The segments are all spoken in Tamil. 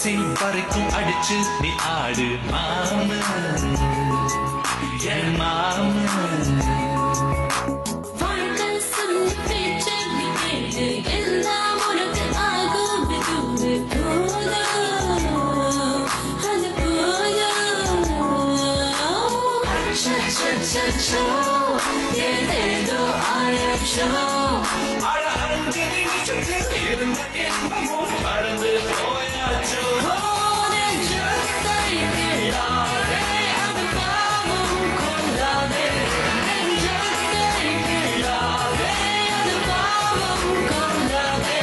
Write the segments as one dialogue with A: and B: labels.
A: கடைசி வரைக்கும் அடிச்சு நீ ஆடு மாமு என் மாமு
B: வாழ்க்கை சொல்லி பேச்சு நீ கேளு எல்லாம் உனக்கு ஆகும் விதுவு போதும் அது போதும் அச்சச்சச்சோ ஏதேதோ ஆயச்சோ
A: அட அஞ்சு நிமிஷத்தில் இருந்த இன்பமும் மறந்து போயாச்சோ
B: நெஞ்சத்தை கிள்ளாதே அது பாவம் கொள்ளாதே நெஞ்சத்தை கிள்ளாதே அது பாவம் கொள்ளாதே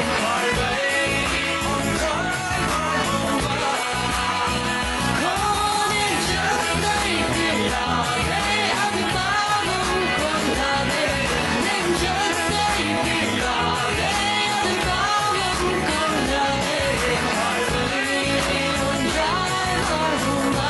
B: நெஞ்சத்தை கிள்ளாதே அது பாவம் கொள்ளாதே நெஞ்சத்தை கிள்ளாதே அது பாவம் கொள்ளாதே ஒன்றாய் வாழ்வோமா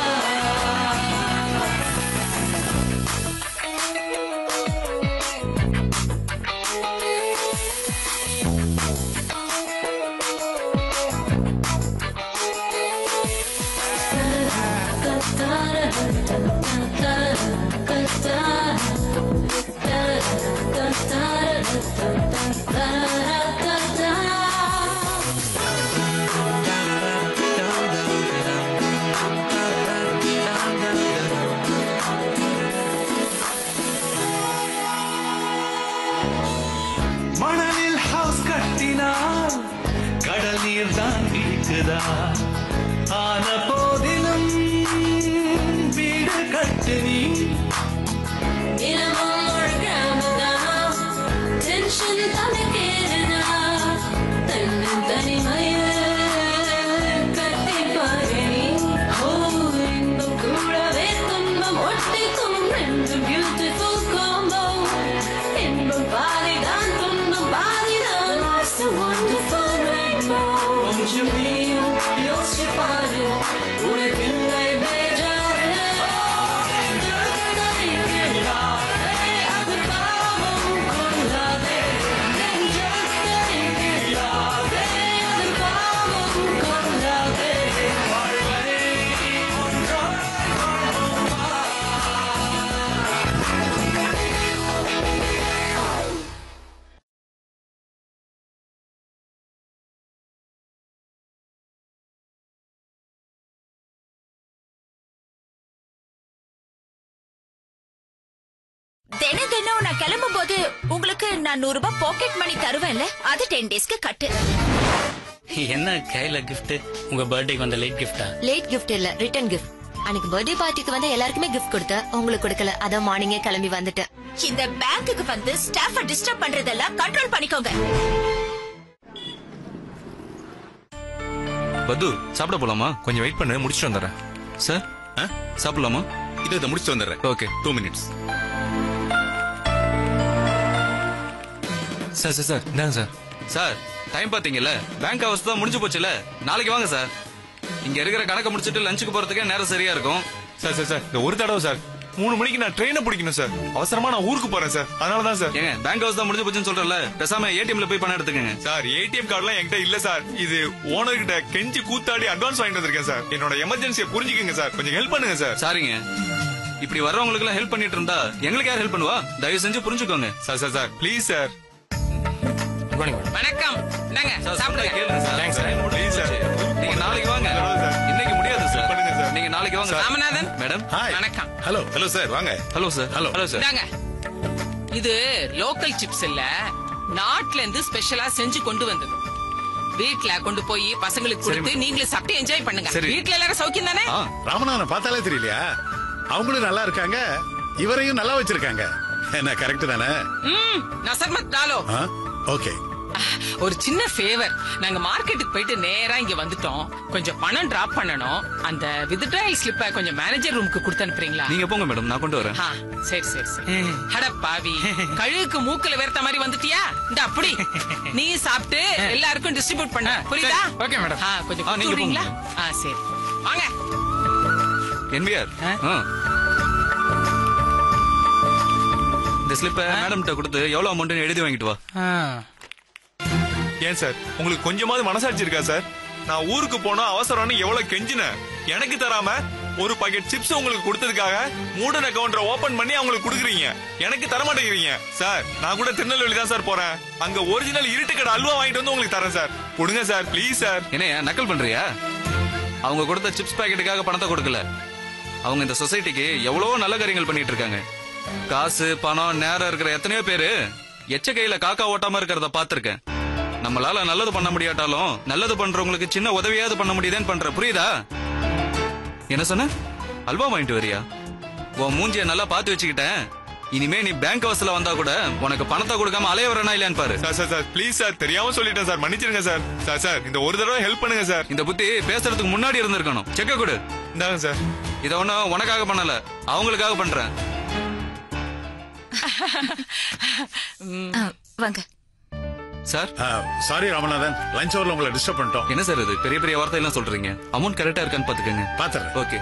A: மணலில் ஹவுஸ் கட்டினால் கடல் நீர் தான் வீட்டுதா ஆன போதிலும் வீடு கட்டு நீ
B: தினமும் ஒரு கிராமதான் டென்ஷன் தனக்கேதுனா தன்னன் தனிமைய கட்டி பாரு நீ ஓ இன்பம் கூடவே துன்பம் ஒட்டிக்கும் ரெண்டு பியூட்டிஃபுல் காம்போ இன்பம் பாதிதான் துன்பம் பாதிதான் Life's a wonderful rainbow கொஞ்சம் நீயும் யோசிச்சு பாரு உனக்கு இல்லை பேஜாரு அது பாவம் கொள்ளாதே நெஞ்சத்தை கிள்ளாதே அது பாவம் கொள்ளாதே
C: தினம் தினம் நான் கிளம்பும் போது உங்களுக்கு நான் நூறு ரூபாய் பாக்கெட் மணி தருவேன்ல அது டென் டேஸ்க்கு கட்டு
D: என்ன கையில gift உங்க பர்த்டேக்கு வந்த லேட் கிஃப்டா
E: லேட் கிஃப்ட் இல்ல ரிட்டர்ன் கிஃப்ட் அன்னைக்கு பர்த்டே பார்ட்டிக்கு வந்து எல்லாருக்குமே கிஃப்ட் கொடுத்தேன் உங்களுக்கு கொடுக்கல அதான் மார்னிங்கே கிளம்பி வந்துட்டேன்
C: இந்த பேங்க்குக்கு வந்து ஸ்டாஃப டிஸ்டர்ப் பண்றதெல்லாம் கண்ட்ரோல் பண்ணிக்கோங்க
F: பத்து சாப்பிட போலாமா
G: கொஞ்சம் வெயிட் பண்ணு முடிச்சுட்டு வந்துடுறேன்
F: சார் சாப்பிடலாமா
H: இது இதை முடிச்சுட்டு வந்துடுறேன்
F: okay
H: two minutes
G: sir sir sir இந்தாங்க சார்
F: சார் டைம் பாத்தீங்கல்ல பேங்க் ஹவர்ஸ் தான் முடிஞ்சு போச்சுல நாளைக்கு வாங்க சார் இங்க இருக்கிற கணக்கை முடிச்சிட்டு லஞ்சுக்கு போறதுக்கே நேரம் சரியா இருக்கும்
G: சார் சார் சார் இந்த ஒரு தடவை சார் மூணு மணிக்கு நான் ட்ரெயினை பிடிக்கணும் சார் அவசரமா நான் ஊருக்கு போறேன் சார் அதனால தான் சார்
F: ஏங்க பேங்க் ஹவர்ஸ் தான் முடிஞ்சு போச்சுன்னு சொல்றேன்ல பேசாம ஏடிஎம்ல போய் பணம் எடுத்துக்கங்க
G: சார் ஏடிஎம் கார்டுலாம் என்கிட்ட இல்ல சார் இது ஓனர் கிட்ட கெஞ்சி கூத்தாடி அட்வான்ஸ் வாங்கிட்டு வந்திருக்கேன் சார் என்னோட எமர்ஜென்சியை புரிஞ்சுக்கங்க சார் கொஞ்சம் ஹெல்ப் பண்ணுங்க சார்
F: சாரிங்க இப்படி வர்றவங்களுக்கு எல்லாம் ஹெல்ப் பண்ணிட்டு இருந்தா எங்களுக்கு யார் ஹெல்ப் பண்ணுவா தயவு செஞ்சு புரிஞ்சுக்கோங்க
G: sir sir sir please sir
D: வணக்கம் என்னங்க
F: சார் சாப்பிடுங்க கேளுங்க sir
G: Thanks, sir. Please, sir.
F: நீங்க நாளைக்கு வாங்க
G: பரவாயில்ல, sir.
F: இன்னைக்கு முடியாது சார்
G: பண்ணுங்க, sir.
F: நீங்க நாளைக்கு வாங்க
D: ராமநாதன்
F: மேடம்
H: ஹாய்
D: வணக்கம்
H: ஹலோ ஹலோ சார் வாங்க
F: hello sir
H: Hello.
F: Hello sir
D: இந்தாங்க இது லோக்கல் சிப்ஸ் இல்ல நாட்டுல இருந்து ஸ்பெஷலா செஞ்சு கொண்டு வந்தது வீட்ல கொண்டு போய் பசங்களுக்கு கொடுத்து நீங்களே சாப்பிட்டு என்ஜாய் பண்ணுங்க
F: சரி.
D: வீட்ல எல்லாரும் சௌக்கியம் தானே
F: ஆ
H: ராமநாதனை பார்த்தாலே தெரியலையா அவங்களும் நல்லா இருக்காங்க இவரையும் நல்லா வச்சிருக்காங்க என்ன கரெக்ட் தானே
D: ம் நசர்மத் டாலோ
H: ஓகே
D: ஒரு சின்ன ஃபேவர் நாங்க மார்க்கெட்டுக்கு போயிட்டு நேரா இங்க வந்துட்டோம் கொஞ்சம் பணம் டிராப் பண்ணணும் அந்த வித்ட்ராயல் ஸ்லிப்ப கொஞ்சம் மேனேஜர் ரூமுக்கு கொடுத்து அனுப்புறீங்களா
F: நீங்க போங்க மேடம் நான் கொண்டு வரேன்
D: ஆ, சரி சரி சரி அட பாவி கழுகுக்கு மூக்குல வேர்த்த மாதிரி வந்துட்டியா இந்த அப்படி நீ சாப்பிட்டு எல்லாருக்கும் டிஸ்ட்ரிபியூட் பண்ண புரியுதா
G: ஓகே மேடம்
D: ஆ, கொஞ்சம்
F: ஆ, நீங்க
D: கொடுத்துறீங்களா
F: போங்க.
D: ஆ சரி வாங்க
F: என்பிஆர் இந்த ஸ்லிப்பை மேடம் கிட்ட கொடுத்து எவ்வளவு அமௌண்ட் எழுதி வாங்கிட்டு வா
G: ஏன் சார் உங்களுக்கு கொஞ்சமாவது மனசாட்சி இருக்கா சார் நான் ஊருக்கு போனோம் அவசரம்னு எவ்வளவு கெஞ்சினேன் எனக்கு தராம ஒரு பாக்கெட் சிப்ஸ் உங்களுக்கு கொடுத்ததுக்காக மூடன் அக்கவுண்டரை ஓபன் பண்ணி அவங்களுக்கு கொடுக்குறீங்க எனக்கு தர மாட்டேங்கிறீங்க சார் நான் கூட திருநெல்வேலி தான் சார் போறேன் அங்க ஒரிஜினல் இருட்டு கடை அல்வா வாங்கிட்டு வந்து உங்களுக்கு தரேன் சார் கொடுங்க சார் ப்ளீஸ் சார்
F: என்னையா நக்கல் பண்றியா அவங்க கொடுத்த சிப்ஸ் பாக்கெட்டுக்காக பணத்தை கொடுக்கல அவங்க இந்த சொசைட்டிக்கு எவ்வளவோ நல்ல காரியங்கள் பண்ணிட்டு இருக்காங்க காசு பணம் நேரம் இருக்கிற எத்தனையோ பேரு எச்ச கையில காக்கா ஓட்டாம இருக்கிறத பாத்திருக்கேன் நம்மளால நல்லது பண்ண முடியாட்டாலும் நல்லது பண்றவங்களுக்கு சின்ன உதவியாவது பண்ண முடியுதேன்னு பண்ற புரியுதா என்ன சொன்ன அல்வா வாங்கிட்டு வரியா உன் மூஞ்சிய நல்லா பாத்து வச்சுக்கிட்டேன் இனிமே நீ பேங்க் ஹவுஸ்ல வந்தா கூட உனக்கு பணத்தை கொடுக்காம அலைய வரனா இல்லையான்னு பாரு
G: sir sir sir please sir தெரியாம சொல்லிட்டேன் சார் மன்னிச்சிருங்க சார் சார் சார் இந்த ஒரு தடவை ஹெல்ப் பண்ணுங்க சார்
F: இந்த புத்தி பேசுறதுக்கு முன்னாடி இருந்திருக்கணும் செக்க கொடு
G: இந்தாங்க சார்
F: இத ஒண்ணும் உனக்காக பண்ணல அவங்களுக்காக பண்றேன்
C: ஆ, வாங்க
F: சார்
H: சாரி ராமநாதன் லஞ்ச் ஹவர்ல உங்களை டிஸ்டர்ப் பண்ணிட்டோம்
F: என்ன சார் இது பெரிய பெரிய வார்த்தை எல்லாம் சொல்றீங்க அமௌண்ட் கரெக்டா இருக்கான்னு பாத்துக்கங்க
H: பாத்துறேன்
F: ஓகே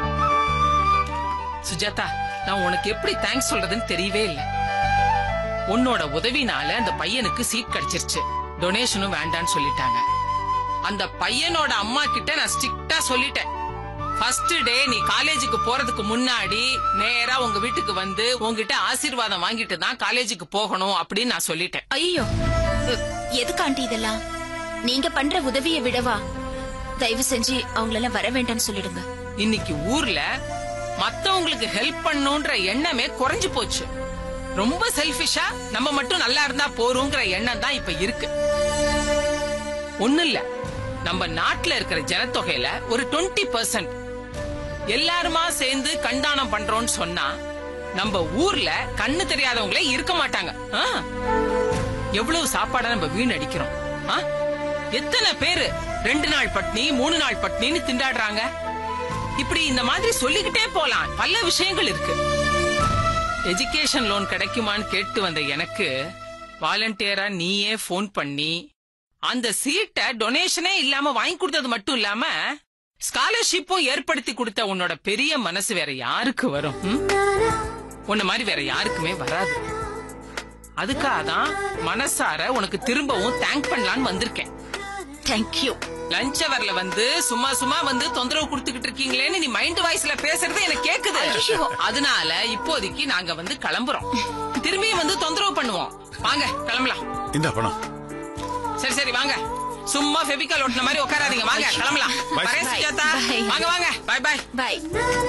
D: சுஜாதா நான் உனக்கு எப்படி தேங்க்ஸ் சொல்றதுன்னு தெரியவே இல்ல உன்னோட உதவினால அந்த பையனுக்கு சீட் கிடைச்சிருச்சு டொனேஷனும் வேண்டான்னு சொல்லிட்டாங்க அந்த பையனோட அம்மா கிட்ட நான் ஸ்ட்ரிக்டா சொல்லிட்டேன் ஃபர்ஸ்ட் டே நீ காலேஜுக்கு போறதுக்கு முன்னாடி நேரா உங்க வீட்டுக்கு வந்து உங்ககிட்ட ஆசீர்வாதம் வாங்கிட்டு தான் காலேஜுக்கு போகணும் அப்படின்னு நான் சொல்லிட்டேன்
C: ஐயோ எதுக்கு ஆண்டி இதெல்லாம் நீங்க பண்ற உதவியை விடவா தயவு செஞ்சு அவங்களெல்லாம் வர வேண்டாம்னு சொல்லிடுங்க
D: இன்னைக்கு ஊர்ல மத்தவங்களுக்கு ஹெல்ப் பண்ணணும்ன்ற எண்ணமே குறைஞ்சு போச்சு ரொம்ப செல்பிஷா நம்ம மட்டும் நல்லா இருந்தா போறோங்கிற எண்ணம் தான் இப்ப இருக்கு ஒண்ணு இல்ல நம்ம நாட்டுல இருக்கிற ஜனத்தொகையில ஒரு 20% எல்லாருமா சேர்ந்து கண்டானம் பண்றோம்னு சொன்னா நம்ம ஊர்ல கண்ணு தெரியாதவங்களே இருக்க மாட்டாங்க ஆ? எவ்வளவு சாப்பாடை நம்ம வீணடிக்கிறோம் ஆ? எத்தனை பேரு ரெண்டு நாள் பட்னி மூணு நாள் பட்னின்னு திண்டாடுறாங்க இப்படி இந்த மாதிரி சொல்லிக்கிட்டே போலாம் பல விஷயங்கள் இருக்கு எஜுகேஷன் லோன் கிடைக்குமான்னு கேட்டு வந்த எனக்கு வாலண்டியரா நீயே ஃபோன் பண்ணி அந்த சீட்டை டொனேஷனே இல்லாம வாங்கி கொடுத்தது மட்டும் இல்லாம ஸ்காலர்ஷிப்பும் ஏற்படுத்தி கொடுத்த உன்னோட பெரிய மனசு வேற யாருக்கு வரும் ம்? உன்ன மாதிரி வேற யாருக்குமே வராது அதுக்காக தான் மனசார உனக்கு திரும்பவும் தேங்க் பண்ணலான்னு வந்திருக்கேன்
C: தேங்க்யூ
D: லஞ்ச் அவர்ல வந்து சும்மா சும்மா வந்து தொந்தரவு கொடுத்துக்கிட்டு இருக்கீங்களேன்னு நீ மைண்ட் வாய்ஸ்ல பேசுறது எனக்கு கேக்குது
C: ஐயோ.
D: அதனால இப்போதைக்கு நாங்க வந்து கிளம்புறோம் திரும்பியும் வந்து தொந்தரவு பண்ணுவோம் வாங்க கிளம்பலாம்
H: இந்த பணம்
D: சரி சரி வாங்க சும்மா ஃபெவிகால் ஒட்டின மாதிரி உட்காராதீங்க வாங்க கிளம்பலாம்
H: Bye.
D: வரேன் சுஜாதா
C: Bye.
D: வாங்க வாங்க பை பை
C: பாய்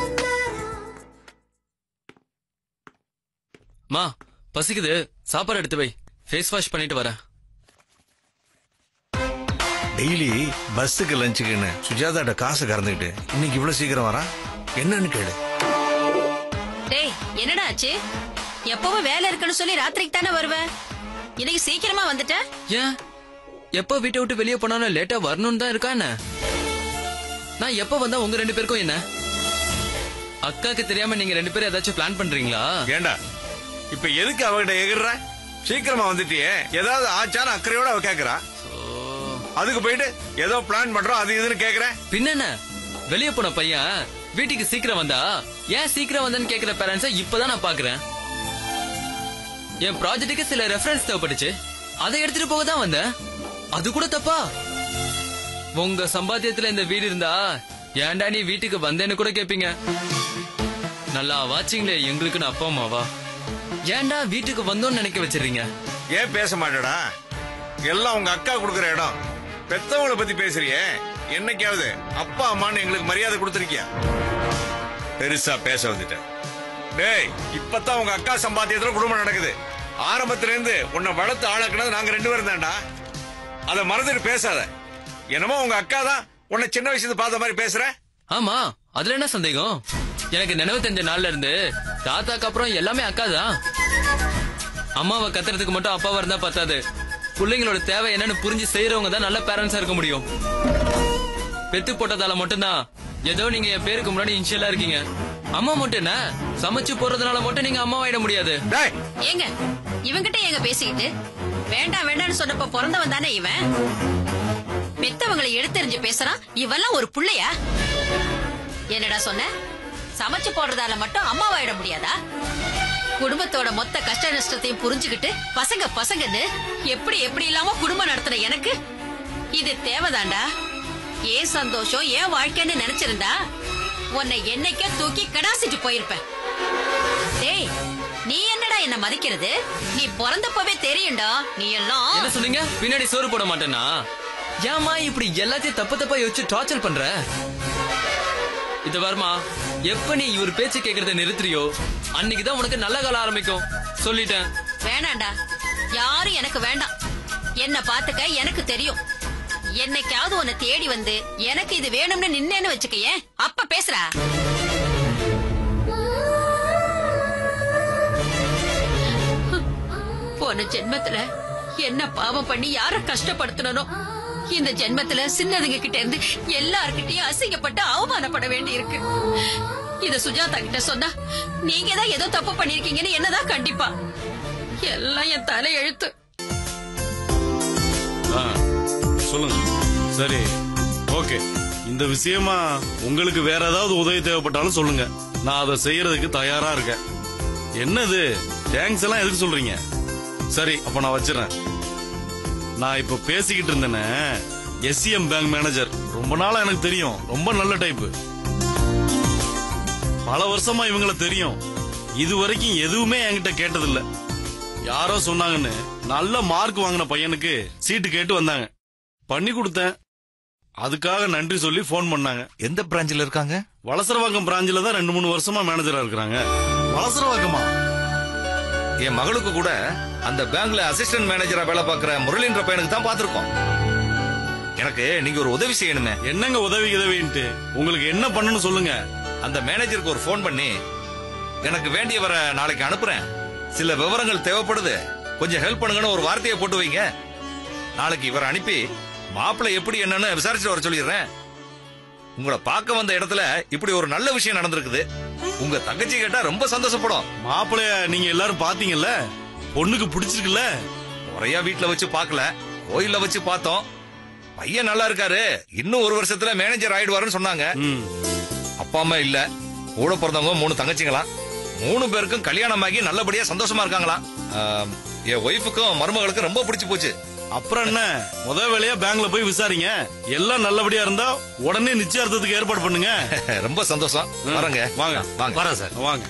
I: மா பசிக்குது சாப்பாடு எடுத்து வை ஃபேஸ் வாஷ் பண்ணிட்டு வரேன்
J: டெய்லி பஸ்ஸுக்கு லஞ்சுக்குன்னு சுஜாதாட்ட காசு கறந்துக்கிட்டு இன்னைக்கு இவ்வளவு சீக்கிரம் வரா என்னன்னு கேளு
K: டேய் என்னடா ஆச்சு எப்பவும் வேலை இருக்குன்னு சொல்லி ராத்திரிக்கு தானே வருவேன் இன்னைக்கு சீக்கிரமா வந்துட்ட
I: ஏன் எப்ப வீட்டை விட்டு வெளியே போனாலும் லேட்டா வரணும்னு தான் இருக்கா என்ன நான் எப்ப வந்தா உங்க ரெண்டு பேருக்கும் என்ன அக்காக்கு தெரியாம நீங்க ரெண்டு பேரும் ஏதாச்சும் பிளான் பண்றீங்களா
J: ஏண்டா இப்ப எதுக்கு அவகிட்ட எகிர்ற சீக்கிரமா வந்துட்டியே ஏதாவது ஆச்சான அக்கறையோட அவ கேக்குறா அதுக்கு போயிட்டு ஏதோ பிளான் பண்றோம் அது இதுன்னு கேக்குற
I: பின்னென்ன வெளியே போன பையன் வீட்டுக்கு சீக்கிரம் வந்தா ஏன் சீக்கிரம் வந்தேன்னு கேக்குற பேரண்ட்ஸ இப்பதான் நான் பாக்குறேன் என் ப்ராஜெக்ட்டுக்கு சில ரெஃபரன்ஸ் தேவைப்பட்டுச்சு அதை எடுத்துட்டு போக தான் வந்தேன் அது கூட தப்பா உங்க சம்பாத்தியத்துல இந்த வீடு இருந்தா ஏன்டா நீ வீட்டுக்கு வந்தேன்னு கூட கேப்பீங்க நல்லா வாச்சிங்களே எங்களுக்குன்னு அப்பா அம்மாவா ஏன்டா வீட்டுக்கு வந்தோம்னு நினைக்க வச்சிடுறீங்க
J: ஏன் பேச மாட்டடா எல்லாம் உங்க அக்கா குடுக்கற இடம் பெத்தவங்கள பத்தி பேசுறியே என்னைக்காவது அப்பா அம்மான்னு எங்களுக்கு மரியாதை கொடுத்திருக்கியா பெருசா பேச வந்துட்ட டேய் இப்பதான் உங்க அக்கா சம்பாத்தியத்துல குடும்பம் நடக்குது ஆரம்பத்துல இருந்து உன்னை வளர்த்து ஆளாக்குனது நாங்க ரெண்டு பேரும் தான்டா அதை மறந்துட்டு பேசாத என்னமோ உங்க அக்கா தான் உன்னை சின்ன வயசுல பார்த்த மாதிரி பேசுற
I: ஆமா அதுல என்ன சந்தேகம் எனக்கு நினைவு தெரிஞ்ச நாள்ல இருந்து தாத்தாக்கு அப்புறம் எல்லாமே அக்கா தான் அம்மாவை கத்துறதுக்கு மட்டும் அப்பாவா இருந்தா பத்தாது பிள்ளைங்களோட தேவை என்னன்னு புரிஞ்சு செய்யறவங்க தான் நல்ல பேரண்ட்ஸா இருக்க முடியும் பெத்து போட்டதால மட்டும்தான் ஏதோ நீங்க என் பேருக்கு முன்னாடி இன்ஷியலா இருக்கீங்க அம்மா மட்டும் என்ன சமைச்சு போறதுனால மட்டும் நீங்க அம்மா ஆயிட முடியாது
J: டேய்
K: ஏங்க இவன்கிட்ட ஏங்க பேசிக்கிட்டு வேண்டாம் வேண்டாம்னு சொன்னப்ப பிறந்தவன் தானே இவன் பெத்தவங்களை எடுத்தெறிஞ்சு பேசுறான் இவெல்லாம் ஒரு புள்ளையா என்னடா சொன்ன சமைச்சு போடுறதால மட்டும் அம்மாவாயிட முடியாதா குடும்பத்தோட மொத்த கஷ்ட நஷ்டத்தையும் புரிஞ்சுகிட்டு பசங்க பசங்கன்னு எப்படி எப்படி இல்லாம குடும்பம் நடத்துற எனக்கு இது தேவைதான்டா ஏன் சந்தோஷம் ஏன் வாழ்க்கைன்னு நினைச்சிருந்தா உன்னை என்னைக்கோ தூக்கி கடாசிட்டு போயிருப்பேன் டேய் நீ என்னடா என்ன மதிக்கிறது நீ பிறந்தப்பவே தெரியும்டா நீ எல்லாம்
I: என்ன சொன்னீங்க பின்னாடி சோறு போட மாட்டேனா ஏமா இப்படி எல்லாத்தையும் தப்பு தப்பா யோசிச்சு டார்ச்சர் பண்ற இது வருமா எப்ப நீ இவர் பேச்சு கேக்குறத நிறுத்துறியோ அன்னைக்குதான் உனக்கு நல்ல காலம் ஆரம்பிக்கும் சொல்லிட்டேன்
K: வேணாண்டா யாரும் எனக்கு வேண்டாம் என்ன பாத்துக்க எனக்கு தெரியும் என்னைக்காவது உன்னை தேடி வந்து எனக்கு இது வேணும்னு நின்னேன்னு வச்சுக்கயே அப்ப பேசுறா போன ஜென்மத்துல என்ன பாவம் பண்ணி யார கஷ்டப்படுத்தணும் இந்த ஜென்மத்துல சின்னதுங்க கிட்ட இருந்து எல்லார்கிட்டயும் அசிங்கப்பட்டு அவமானப்பட வேண்டி இருக்கு இத சுஜாதா கிட்ட சொன்னா நீங்க தான் ஏதோ தப்பு பண்ணிருக்கீங்கன்னு என்னதான் கண்டிப்பா எல்லாம் என் தலை எழுத்து
L: ஆ, சொல்லுங்க சரி ஓகே இந்த விஷயமா உங்களுக்கு வேற ஏதாவது உதவி தேவைப்பட்டாலும் சொல்லுங்க நான் அதை செய்யறதுக்கு தயாரா இருக்கேன் என்னது தேங்க்ஸ் எல்லாம் எதுக்கு சொல்றீங்க சரி அப்ப நான் வச்சிடறேன் நான் இப்ப பேசிக்கிட்டு இருந்தேனே எஸ்சிஎம் பேங்க் மேனேஜர் ரொம்ப நாளா எனக்கு தெரியும் ரொம்ப நல்ல டைப் பல வருஷமா இவங்கள தெரியும் இது வரைக்கும் எதுவுமே என்கிட்ட கேட்டதில்ல யாரோ சொன்னாங்கன்னு நல்ல மார்க் வாங்கின பையனுக்கு சீட்டு கேட்டு வந்தாங்க பண்ணி கொடுத்தேன் அதுக்காக நன்றி சொல்லி ஃபோன் பண்ணாங்க
G: எந்த பிரான்ச்ல இருக்காங்க
L: வளசரவாக்கம் பிராஞ்சில தான் ரெண்டு மூணு வருஷமா மேனேஜரா இருக்கிறாங்க
G: வளசரவாக்கமா என் மகளுக்கு கூட அந்த பேங்க்ல அசிஸ்டன்ட் மேனேஜரா வேலை பார்க்கிற முரளின்ற பையனுக்கு தான் பார்த்திருக்கோம் எனக்கு நீங்க ஒரு உதவி செய்யணுமே
L: என்னங்க உதவி உதவின்ட்டு உங்களுக்கு என்ன பண்ணணும் சொல்லுங்க
G: அந்த மேனேஜருக்கு ஒரு ஃபோன் பண்ணி எனக்கு வேண்டியவரை நாளைக்கு அனுப்புறேன் சில விவரங்கள் தேவைப்படுது கொஞ்சம் ஹெல்ப் பண்ணுங்கன்னு ஒரு வார்த்தையை போட்டு வைங்க நாளைக்கு இவரை அனுப்பி மாப்பிள்ளை எப்படி என்னன்னு விசாரிச்சுட்டு வர சொல்லிடுறேன் உங்களை பார்க்க வந்த இடத்துல இப்படி ஒரு நல்ல விஷயம் நடந்திருக்குது உங்க தங்கச்சி கேட்டா ரொம்ப சந்தோஷப்படும்
L: மாப்பிள்ளைய நீங்க எல்லாரும் பாத்தீங்கல்ல பொண்ணுக்கு பிடிச்சிருக்குல்ல
G: முறையா வீட்டுல வச்சு பார்க்கல கோயில்ல வச்சு பார்த்தோம் பையன் நல்லா இருக்காரு இன்னும் ஒரு வருஷத்துல மேனேஜர் ஆயிடுவாருன்னு சொன்னாங்க அப்பா அம்மா இல்ல கூட பிறந்தவங்க மூணு தங்கச்சிங்களாம் மூணு பேருக்கும் கல்யாணம் ஆகி நல்லபடியா சந்தோஷமா இருக்காங்களாம் ஆம், என் ஒய்ஃபுக்கும் மருமகளுக்கும் ரொம்ப பிடிச்சு போச்சு
L: அப்புறம் என்ன முத வேலையா பேங்க்ல போய் விசாரிங்க எல்லாம் நல்லபடியா இருந்தா உடனே நிச்சயார்த்தத்துக்கு ஏற்பாடு பண்ணுங்க
G: ரொம்ப சந்தோஷம் வரேங்க
L: வாங்க
G: வாங்க
L: வரேன் சார் வாங்க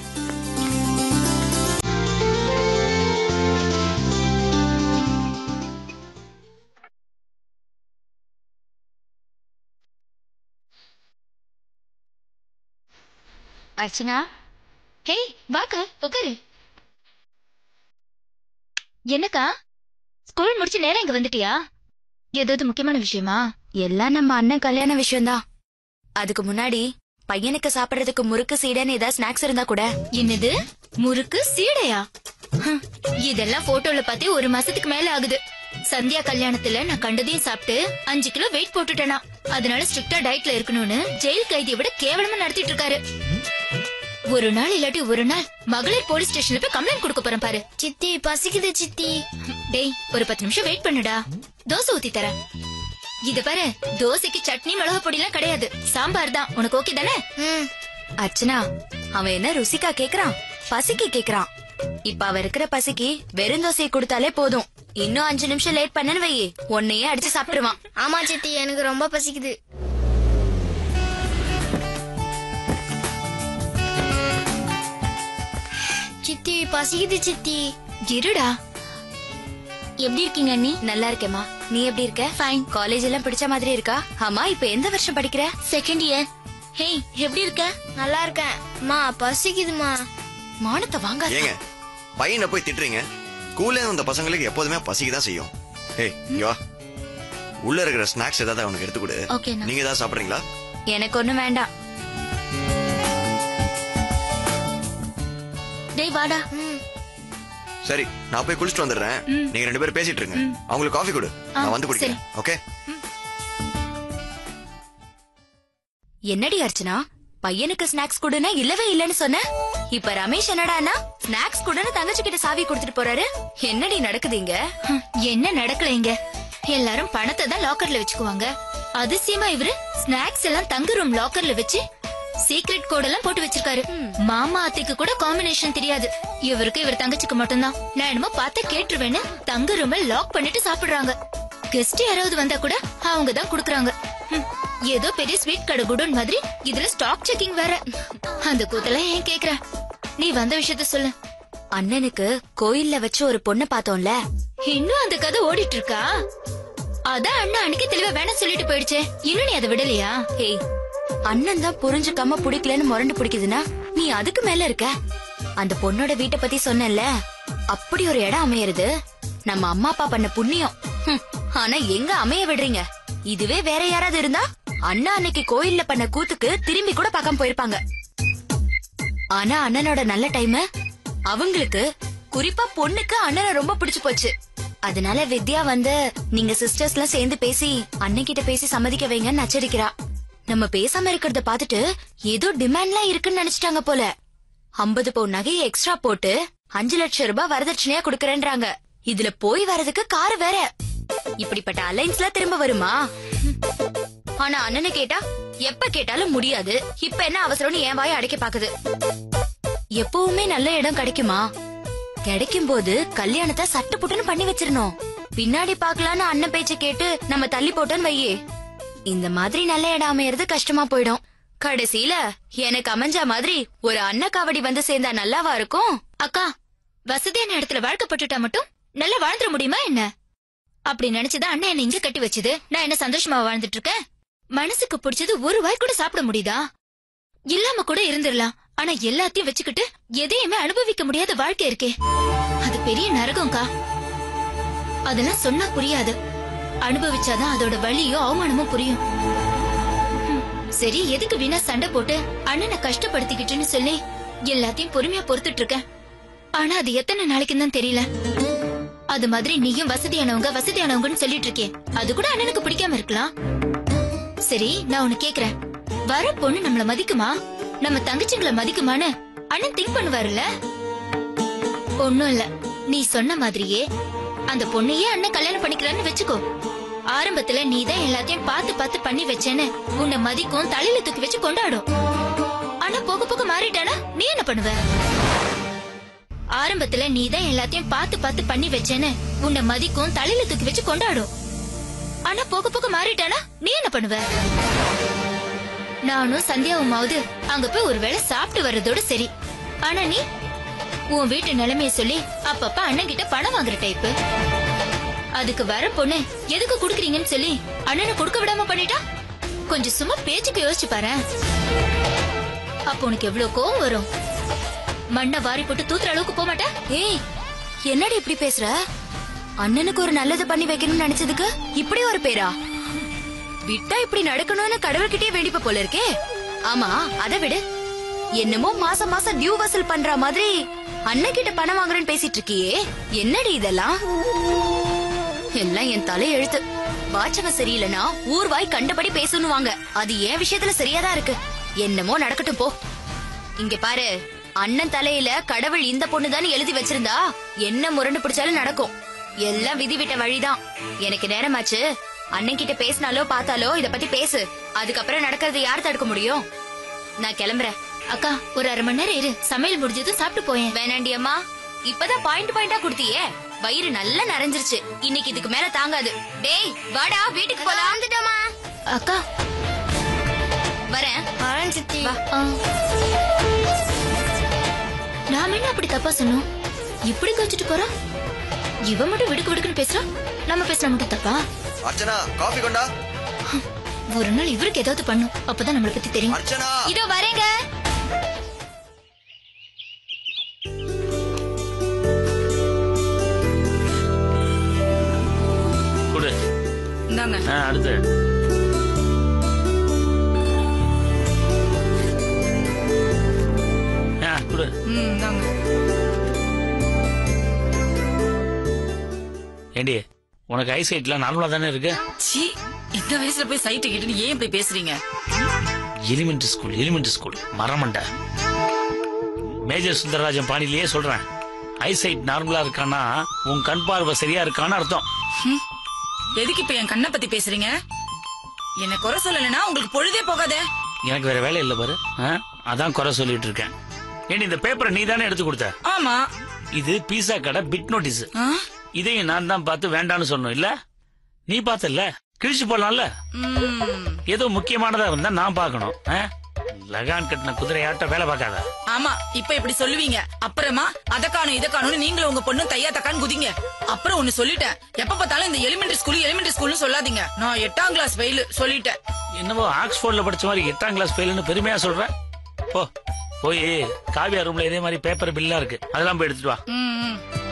C: அர்ச்சனா ஹே வாக்கா உட்காரு என்னக்கா ஸ்கூல் முடிச்சு நேரம் இங்க வந்துட்டியா ஏதாவது முக்கியமான விஷயமா எல்லாம் நம்ம அண்ணன் கல்யாண விஷயம்தான் அதுக்கு முன்னாடி பையனுக்கு சாப்பிடுறதுக்கு முறுக்கு சீடைன்னு ஏதாவது ஸ்நாக்ஸ் இருந்தா கூட என்னது முறுக்கு சீடையா ஹம், இதெல்லாம் போட்டோல பார்த்தே ஒரு மாசத்துக்கு மேல ஆகுது சந்தியா கல்யாணத்துல நான் கண்டதையும் சாப்பிட்டு அஞ்சு கிலோ வெயிட் போட்டுட்டேனா அதனால ஸ்ட்ரிக்டா டயட்ல இருக்கணும்னு ஜெயில் கைதியை விட கேவலமா நடத்திட்டு இருக்காரு ஒரு நாள் இல்லாட்டி ஒரு நாள் மகளிர் போலீஸ் ஸ்டேஷன்ல போய் கம்ப்ளைண்ட் கொடுக்க போறேன் பாரு சித்தி பசிக்குது சித்தி டேய் ஒரு பத்து நிமிஷம் வெயிட் பண்ணுடா தோசை ஊத்தி தரேன் இத பாரு தோசைக்கு சட்னி மிளகா பொடி எல்லாம் கிடையாது சாம்பார் தான் உனக்கு ஓகே தானே அர்ச்சனா அவன் என்ன ருசிக்கா கேக்குறான் பசிக்கு கேக்குறான் இப்ப அவ இருக்கிற பசிக்கு வெறும் தோசையை கொடுத்தாலே போதும் இன்னும் அஞ்சு நிமிஷம் லேட் பண்ணனு வை உன்னையே அடிச்சு சாப்பிட்டுருவான்
M: ஆமா சித்தி எனக்கு ரொம்ப பசிக்குது சித்தி பசிக்குது சித்தி
C: இருடா எப்படி இருக்கீங்க அண்ணி நல்லா இருக்கேம்மா நீ எப்படி இருக்க ஃபைன் காலேஜ் எல்லாம் பிடிச்ச மாதிரி இருக்கா ஆமா இப்ப எந்த வருஷம் படிக்கிற செகண்ட் இயர் ஹே எப்படி இருக்க
M: நல்லா இருக்கேன் மா பசிக்குதுமா
C: மானத்தை வாங்க
N: ஏங்க பையனை போய் திட்டுறீங்க ஸ்கூல்ல அந்த பசங்களுக்கு எப்போதுமே பசிக்கு தான் செய்யும் ஏய் இங்க வா உள்ள இருக்கிற ஸ்நாக்ஸ் ஏதாவது அவனுக்கு எடுத்து கொடு
C: ஓகேண்ணா.
N: நீங்க ஏதாவது சாப்பிடுறீங்களா
C: எனக்கு ஒண்ணும் வேண்டாம் டேய் வாடா
N: சரி நான் போய் குளிச்சுட்டு வந்துடுறேன் நீங்க ரெண்டு பேரும் பேசிட்டு இருங்க அவங்களுக்கு காஃபி கொடு
C: ஆ,
N: நான் வந்து குடிக்கிறேன் ஓகே
C: என்னடி அர்ச்சனா பையனுக்கு ஸ்நாக்ஸ் கொடுனா இல்லவே இல்லன்னு சொன்ன இப்ப ரமேஷ் என்னடானா ஸ்நாக்ஸ் கொடுன்னு தங்கச்சி கிட்ட சாவி கொடுத்துட்டு போறாரு என்னடி நடக்குது இங்க என்ன நடக்கல இங்க எல்லாரும் பணத்தை தான் லாக்கர்ல வச்சுக்குவாங்க அதிசயமா இவரு ஸ்நாக்ஸ் எல்லாம் தங்க ரூம் லாக்கர்ல வச்சு சீக்ரெட் கோட் எல்லாம் போட்டு வச்சிருக்காரு மாமா அத்தைக்கு கூட காம்பினேஷன் தெரியாது இவருக்கு இவர் தங்கச்சிக்கு மட்டும்தான் நான் என்னமோ பார்த்து கேட்டுருவேன்னு தங்க ரூம லாக் பண்ணிட்டு சாப்பிடுறாங்க கெஸ்ட் யாராவது வந்தா கூட அவங்க தான் குடுக்கறாங்க ஹம். ஏதோ பெரிய ஸ்வீட் கடை குடோன் மாதிரி இதுல ஸ்டாக் செக்கிங் வேற அந்த கூத்தெல்லாம் ஏன் கேக்குற நீ வந்த விஷயத்த சொல்லு
O: அண்ணனுக்கு கோயில்ல வச்சு ஒரு பொண்ணு பார்த்தோம்ல
C: இன்னும் அந்த கதை ஓடிட்டு இருக்கா அதான் அண்ணா அன்னைக்கு தெளிவா வேணாம் சொல்லிட்டு போயிடுச்சே இன்னும் நீ அதை விடலையா
O: ஏய் அண்ணன் தான் புரிஞ்சுக்காம பிடிக்கலன்னு முரண்டு பிடிக்குதுன்னா நீ அதுக்கு மேல இருக்க அந்த பொண்ணோட வீட்டை பத்தி சொன்னேன்ல அப்படி ஒரு இடம் அமையறது நம்ம அம்மா அப்பா பண்ண புண்ணியம் ஹம், ஆனா எங்க அமைய விடுறீங்க இதுவே வேற யாராவது இருந்தா அண்ணா அன்னைக்கு கோயில்ல பண்ண கூத்துக்கு திரும்பி கூட பார்க்காம போயிருப்பாங்க ஆனா அண்ணனோட நல்ல டைம் அவங்களுக்கு குறிப்பா பொண்ணுக்கு அண்ணனை ரொம்ப பிடிச்சு போச்சு அதனால வித்யா வந்து நீங்க சிஸ்டர்ஸ் எல்லாம் சேர்ந்து பேசி அண்ணன் கிட்ட பேசி சம்மதிக்க வைங்கன்னு நச்சரிக்கிறா நம்ம பேசாம இருக்கிறத பாத்துட்டு ஏதோ டிமாண்ட்லாம் இருக்குன்னு நினைச்சிட்டாங்க போல ஐம்பது பவுன் நகையை எக்ஸ்ட்ரா போட்டு அஞ்சு லட்சம் ரூபாய் வரதட்சணையா கொடுக்கறேன்றாங்க இதுல போய் வரதுக்கு கார் வேற இப்படிப்பட்ட அலைன்ஸ்லாம் திரும்ப வருமா ஆனா அண்ணனை கேட்டா எப்ப கேட்டாலும் முடியாது இப்ப என்ன அவசரம்னு என் வாயை அடைக்க பாக்குது எப்பவுமே நல்ல இடம் கிடைக்குமா கிடைக்கும் போது கல்யாணத்தை சட்டு புட்டுன்னு பண்ணி வச்சிரணும் பின்னாடி பாக்கலான்னு அண்ணன் பேச்ச கேட்டு நம்ம தள்ளி போட்டோன்னு வையே இந்த மாதிரி நல்ல இடம் அமையறது கஷ்டமா போயிடும் கடைசியில எனக்கு அமைஞ்ச மாதிரி ஒரு அன்னக்காவடி வந்து சேர்ந்தா நல்லாவா இருக்கும்
C: அக்கா வசதியான இடத்துல வாழ்க்கப்பட்டுட்டா மட்டும் நல்லா வாழ்ந்துட முடியுமா என்ன அப்படி நினைச்சுதான் அண்ணன் என்ன இங்க கட்டி வச்சது நான் என்ன சந்தோஷமா வாழ்ந்துட்டு இருக்கேன் மனசுக்கு பிடிச்சது ஒரு வாய் கூட சாப்பிட முடியுதா இல்லாம கூட இருந்துடலாம் ஆனா எல்லாத்தையும் வச்சுக்கிட்டு எதையுமே அனுபவிக்க முடியாத வாழ்க்கை இருக்கே அது பெரிய நரகம்க்கா அதெல்லாம் சொன்னா புரியாது அனுபவிச்சாதான் அதோட வலியும் அவமானமும் புரியும் ஹம், சரி எதுக்கு வீணா சண்டை போட்டு அண்ணனை கஷ்டப்படுத்திக்கிட்டுன்னு சொல்லி எல்லாத்தையும் பொறுமையா பொறுத்துட்டு இருக்கேன் ஆனா அது எத்தனை நாளைக்குன்னு தான் தெரியல அது மாதிரி நீயும் வசதியானவங்க வசதியானவங்கன்னு சொல்லிட்டு இருக்கே அது கூட அண்ணனுக்கு பிடிக்காம இருக்கலாம் சரி நான் உன்னை கேக்குறேன் வர பொண்ணு நம்மள மதிக்குமா நம்ம தங்கச்சிங்களை மதிக்குமான்னு அண்ணன் திங்க் பண்ணுவாருல்ல ஒண்ணும் இல்ல நீ சொன்ன மாதிரியே அந்த பொண்ணையே அண்ணன் கல்யாணம் பண்ணிக்கிறான்னு வச்சுக்கோ ஆரம்பத்துல நீ தான் எல்லாத்தையும் பார்த்து பார்த்து பண்ணி வச்சேன்னு உன்னை மதிக்கும் தலையில தூக்கி வச்சு கொண்டாடும் ஆனா போக போக மாறிட்டானா நீ என்ன பண்ணுவ ஆரம்பத்துல நீ தான் எல்லாத்தையும் பார்த்து பார்த்து பண்ணி வச்சேன்னு உன்னை மதிக்கும் தலையில தூக்கி வச்சு கொண்டாடும் ஆனா போக போக மாறிட்டானா நீ என்ன பண்ணுவ நானும் சந்தியாவுமாவது அங்க போய் ஒருவேளை சாப்பிட்டு வர்றதோட சரி ஆனா நீ உன் வீட்டு நிலைமைய சொல்லி அப்பப்ப அண்ணன் கிட்ட பணம் வாங்குற டைப்பு அதுக்கு வர பொண்ணு எதுக்கு குடுக்குறீங்கன்னு சொல்லி அண்ணனை கொடுக்க விடாம பண்ணிட்டா கொஞ்சம் சும்மா பேச்சுக்கு யோசிச்சு பாரு அப்போ உனக்கு எவ்வளவு கோவம் வரும் மண்ணை வாரி போட்டு தூத்துற அளவுக்கு போக மாட்டா
O: ஏய் என்னடி இப்படி பேசுற அண்ணனுக்கு ஒரு நல்லது பண்ணி வைக்கணும்னு நினைச்சதுக்கு இப்படி ஒரு பேரா விட்டா இப்படி நடக்கணும்னு கடவுள்கிட்டயே வேண்டிப்ப போல இருக்கே ஆமா அதை விடு என்னமோ மாசம் மாசம் டியூ வசூல் பண்ற மாதிரி அண்ணன் கிட்ட பணம் வாங்குறேன்னு பேசிட்டு இருக்கியே என்னடி இதெல்லாம் எல்லாம் என் தலை எழுத்து வாச்சகம் சரியில்லைன்னா ஊர்வாய் கண்டபடி பேசணுவாங்க அது என் விஷயத்துல சரியாதான் இருக்கு என்னமோ நடக்கட்டும் போ இங்க பாரு அண்ணன் தலையில கடவுள் இந்த பொண்ணுதான் எழுதி வச்சிருந்தா என்ன முரண்டு பிடிச்சாலும் நடக்கும் எல்லாம் விதி விட்ட வழிதான் எனக்கு நேரமாச்சு அண்ணன் கிட்ட பேசினாலோ பார்த்தாலோ இத பத்தி பேசு அதுக்கப்புறம் நடக்கிறது யார் தடுக்க முடியும் நான் கிளம்புறேன்
C: அக்கா ஒரு அரை மணி நேரம் இரு சமையல் முடிஞ்சது சாப்பிட்டு போயேன்
O: வேணாண்டி அம்மா இப்பதான் பாயிண்ட் பாயிண்டா குடுத்தியே வயிறு நல்லா நிறைஞ்சிருச்சு இன்னைக்கு இதுக்கு மேல தாங்காது டேய் வாடா வீட்டுக்கு போலாம் வந்துட்டோமா
C: அக்கா
O: வரேன்
M: சித்தி
C: நாம என்ன அப்படி தப்பா சொன்னோம் இப்படி கோச்சிட்டு போறோம் இவ மட்டும் விடுக்கு விடுக்குன்னு பேசுறா நம்ம பேசினா மட்டும் தப்பா
N: அர்ச்சனா காஃபி கொண்டா
C: ஒரு நாள் இவருக்கு ஏதாவது பண்ணும் அப்பதான் நம்மளை பத்தி தெரியும்
N: அர்ச்சனா
C: இதோ வரேங்க
P: கொடு
K: இந்தாங்க
P: ஆ, அடுத்து ஆ, கொடு
K: ம் இந்தாங்க
P: ஏண்டி உனக்கு ஐசைட்லாம் நார்மலா தானே இருக்கு
K: சீ இந்த வயசுல போய் சைட்டு கிட்டுன்னு ஏன் இப்படி பேசுறீங்க
P: எலிமெண்டரி ஸ்கூல் எலிமெண்டரி ஸ்கூல் மரமண்ட மேஜர் சுந்தரராஜன் பாணியிலேயே சொல்றேன் ஐசைட் நார்மலா இருக்கான்னா உன் கண் பார்வை சரியா இருக்கான்னு அர்த்தம்
K: ஹம். எதுக்கு இப்ப என் கண்ணை பத்தி பேசுறீங்க என்ன குறை சொல்லலைன்னா உங்களுக்கு பொழுதே போகாதே
P: எனக்கு வேற வேலை இல்ல பாரு ஆ? அதான் குறை சொல்லிட்டு இருக்கேன் ஏண்டி இந்த பேப்பரை நீ தானே எடுத்து கொடுத்த
K: ஆமா
P: இது பீஸா கடை பிட் நோட்டீஸ்
K: ஆ?
P: இதையும் நான் தான் பார்த்து வேண்டான்னு சொன்னோம் இல்ல நீ பார்த்தல்ல கிழிச்சு போடலாம்ல ஏதோ முக்கியமானதா இருந்தா நான் பார்க்கணும் ஆ? லகான் கட்டின குதிரையாட்ட வேலை பார்க்காத
Q: ஆமா இப்ப இப்படி சொல்லுவீங்க அப்புறமா அத காணும் இத காணும்னு நீங்களும் உங்க பொண்ணு தையா தக்கான்னு குதிங்க அப்புறம் ஒண்ணு சொல்லிட்டேன் எப்ப பார்த்தாலும் இந்த எலிமெண்டரி ஸ்கூல் எலிமெண்டரி ஸ்கூல்னு சொல்லாதீங்க நான் எட்டாம் கிளாஸ் ஃபெயில் சொல்லிட்டேன்
P: என்னவோ ஆக்ஸ்போர்ட்ல படிச்ச மாதிரி எட்டாம் கிளாஸ் ஃபெயில்னு பெருமையா சொல்றேன் போ போய் காவியா ரூம்ல இதே மாதிரி பேப்பர் பில்லா இருக்கு அதெல்லாம் போய் எடுத்துட்டு வா
Q: ம், ம்.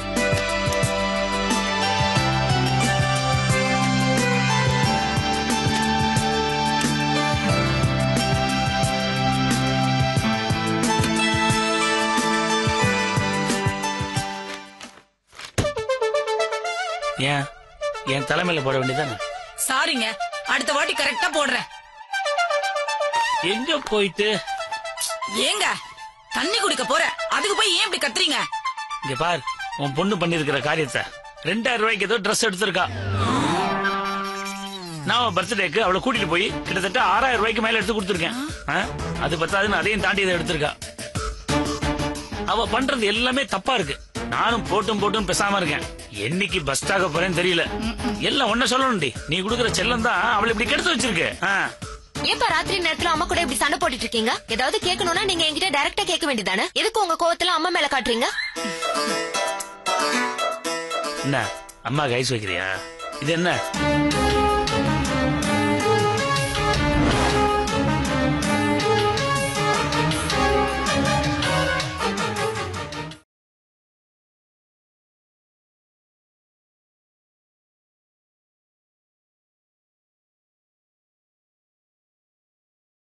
P: ஏன் என் தலைமையில போட வேண்டியதானே
Q: சாரிங்க அடுத்த வாட்டி கரெக்டா போடுறேன்
P: எங்க போயிட்டு
Q: ஏங்க தண்ணி குடிக்க போறேன் அதுக்கு போய் ஏன் இப்படி கத்துறீங்க
P: இங்க பார் உன் பொண்ணு பண்ணிருக்கிற காரியத்தை ரெண்டாயிரம் ரூபாய்க்கு ஏதோ ட்ரெஸ் எடுத்திருக்கா நான் பர்த்டேக்கு அவளை கூட்டிட்டு போய் கிட்டத்தட்ட ஆறாயிரம் ரூபாய்க்கு மேல எடுத்து கொடுத்துருக்கேன் ஆ? அது பத்தாதுன்னு அதையும் தாண்டி இதை எடுத்திருக்கா அவ பண்றது எல்லாமே தப்பா இருக்கு நானும் போட்டும் போட்டும் பேசாம இருக்கேன் என்னைக்கு பஸ் ஆக போறேன்னு தெரியல எல்லாம் ஒன்ன சொல்லணும்டி நீ கொடுக்குற செல்லம் தான் அவளை இப்படி கெடுத்து வச்சிருக்கு ஆ.
E: ஏப்பா ராத்திரி நேரத்துல அம்மா கூட இப்படி சண்டை போட்டுட்டு இருக்கீங்க ஏதாவது கேட்கணும்னா நீங்க என்கிட்ட டைரக்டா கேட்க வேண்டியதானே எதுக்கு உங்க கோவத்துல அம்மா மேல காட்டுறீங்க
P: என்ன அம்மா கைஸ் வைக்கிறியா இது என்ன